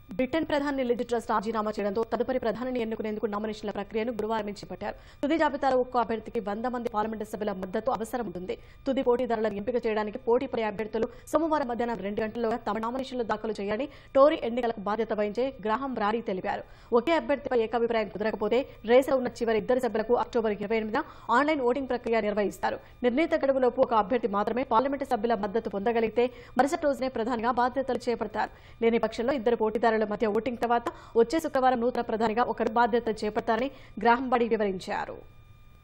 Britain ప్రధాని లిజ్ trust రాజీనామా చేయడంతో తదుపరి ప్రధానిని ఎన్నుకునేందుకు నామినేషన్ల ప్రక్రియను గురువారం నుంచి చేపట్టారు తుది జాబితాలో ఒక్కో అభ్యర్థికి వంద మంది పార్లమెంటు సభ్యుల మద్దతు అవసరం ఉంటుంది తుది పోటీదారులను ఎంపిక చేయడానికి పోటీ పడే అభ్యర్థులు సోమవారం మధ్యాహ్నం రెండు గంటల్లోగా తమ నామినేషన్లు దాఖలు చేయాలని టోరీ ఎన్నికలకు బాధ్యత వహించే గ్రాహం రారీ తెలిపారు ఒకే అభ్యర్థిపై ఏకాభిప్రాయం కుదరకపోతే రేసులో ఉన్న చివరి ఇద్దరు సభ్యులకు అక్టోబర్ ఇరవై ఎనిమిదిన ఆన్లైన్ ఓటింగ్ ప్రక్రియ నిర్వహిస్తారు నిర్ణీత గడువులోపు ఒక అభ్యర్థి మాత్రమే పార్లమెంటు సభ్యుల మద్దతు పొందగలిగితే మరుసటి రోజునే ప్రధానిగా బాధ్యతలు చేపడతారు లేని పక్షంలో ఇద్దరు పోటీదారుల మధ్య ఓటింగ్ తర్వాత వచ్చే శుక్రవారం నూతన ప్రధానిగా ఒకరు బాధ్యతలు చేపడతారని గ్రాహం బడి వివరించారు